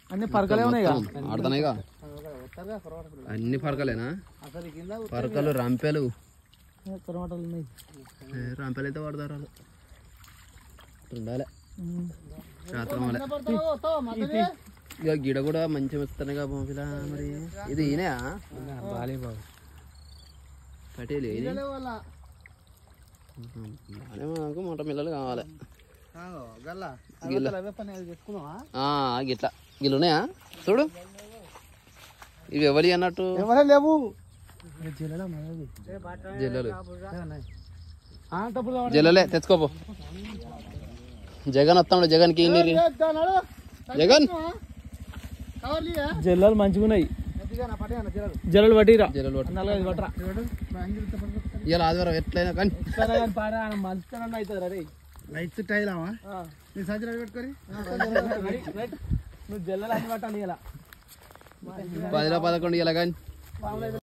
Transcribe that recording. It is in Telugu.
అన్ని పరకలే ఉన్నాయి ఆడుతున్నాయిగా అన్ని పరకలేనా అసలు కింద పరకలు రంపెలు టమాటాలు ఉన్నాయి ఏ, రంపెలు అయితే వాడతారు వాళ్ళు ఉండాలి శాతం వాళ్ళే ఇక గిడ కూడా మంచిగా వస్తున్నాయి కదా పంపిలా మరి ఇది ఈయన బాలే బాబు పటేలు ఇది బాగానే మాకు మొట్ట పిల్లలు కావాలి గల్లా గిల్ల. అవే పని అది చేసుకున్నావా ఆ, గిట్లా గిల్లు ఉన్నాయా చూడు ఇవి ఎవరి అన్నట్టు ఎవరే లేవు జిల్లలు డబ్బులు జిల్లలే తెచ్చుకోపో జగన్ వస్తాడు జగన్కి ఇన్ని జగన్ జల్లలు మంచిగా ఉన్నాయి జల్లలు పట్టిరా జిల్లలు పట్టు నల్లగైదు పట్టరా ఇవాళ ఆదివారం ఎట్లయినా కానీ మంచితనం అవుతుంది రే లైట్స్ టైలావా నీ సంచులు పెట్టుకొని నువ్వు జల్లలు అన్ని పట్టాలి ఇలా పదిలో పదకొండు ఇలా కానీ